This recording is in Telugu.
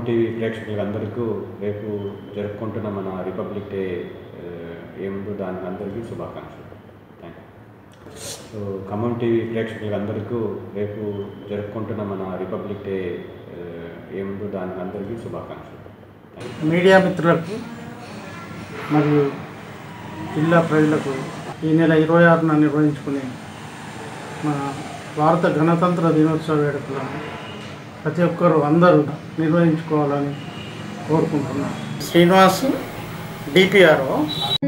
టీవీ ప్రేక్షకులందరికీ రేపు జరుపుకుంటున్న మన రిపబ్లిక్ డే ఆ, ఏముందో దానికి అందరికీ శుభాకాంక్షలు thank you so Khammam TV ప్రేక్షకులందరికీ రేపు జరుపుకుంటున్న మన రిపబ్లిక్ డే ఆ, ఏముందో దానికి అందరికీ శుభాకాంక్షలు థ్యాంక్ యూ మీడియా మిత్రులకు మరియు జిల్లా ప్రజలకు ఈ నెల ఇరవై ఆరున నిర్వహించుకునే మన భారత గణతంత్ర దినోత్సవ వేడుకలను ప్రతి ఒక్కరూ అందరూ నిర్వహించుకోవాలని కోరుకుంటున్నాను శ్రీనివాస్ డిపిఆర్ఓ